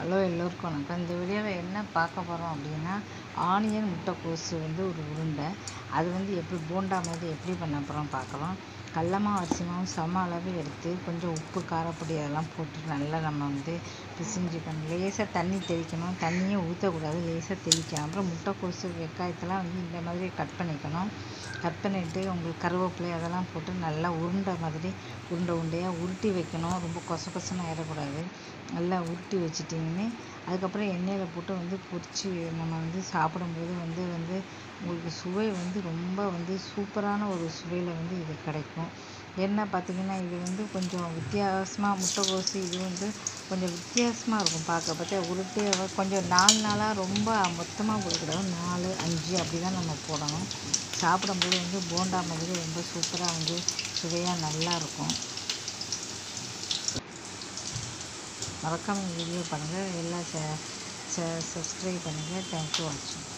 hello எல்லோருக்கும் வணக்கம் இந்த வீடியோவில் என்ன பார்க்க போகிறோம் அப்படின்னா ஆனியன் முட்டைக்கோசு வந்து ஒரு உருண்டை அது வந்து எப்படி போண்டா மாதிரி எப்படி பண்ண போகிறோம் பார்க்கலாம் கடலமாவு அரிசி மாவு சம அளவு எடுத்து கொஞ்சம் உப்பு காரப்பொடி அதெல்லாம் போட்டு நல்லா நம்ம வந்து பிசிஞ்சுக்கணும் லேசாக தண்ணி தெளிக்கணும் தண்ணியே ஊற்றக்கூடாது லேசாக தெளிக்கணும் அப்புறம் முட்டைக்கோசு வெங்காயத்தெல்லாம் வந்து இந்த மாதிரி கட் பண்ணிக்கணும் கட் பண்ணிவிட்டு உங்களுக்கு கருவேப்பிலை அதெல்லாம் போட்டு நல்லா உருண்டை மாதிரி உருண்டை உருண்டையாக உருட்டி வைக்கணும் ரொம்ப கொச கொசன்னு ஆயிடக்கூடாது நல்லா உருட்டி வச்சிட்டிங்கன்னு அதுக்கப்புறம் எண்ணெயில் போட்டு வந்து பொரித்து நம்ம வந்து சாப்பிடும்போது வந்து வந்து உங்களுக்கு சுவை வந்து ரொம்ப வந்து சூப்பரான ஒரு சுவையில் வந்து இது கிடைக்கும் என்ன பார்த்திங்கன்னா இது வந்து கொஞ்சம் வித்தியாசமாக முட்டைக்கோசு இது வந்து கொஞ்சம் வித்தியாசமாக இருக்கும் பார்க்க பார்த்தா உருட்டி கொஞ்சம் நாலு நாளாக ரொம்ப மொத்தமாக போடக்கூடாது நாலு அஞ்சு அப்படி தான் நம்ம போடணும் சாப்பிடும்போது வந்து போண்டா மாதிரி ரொம்ப சூப்பராக வந்து சுவையாக நல்லா இருக்கும் மறக்காமல் வீடியோ பண்ணுங்கள் எல்லாம் ச சப்ஸ்கிரைப் பண்ணுங்கள் தேங்க்யூ வாட்சிங்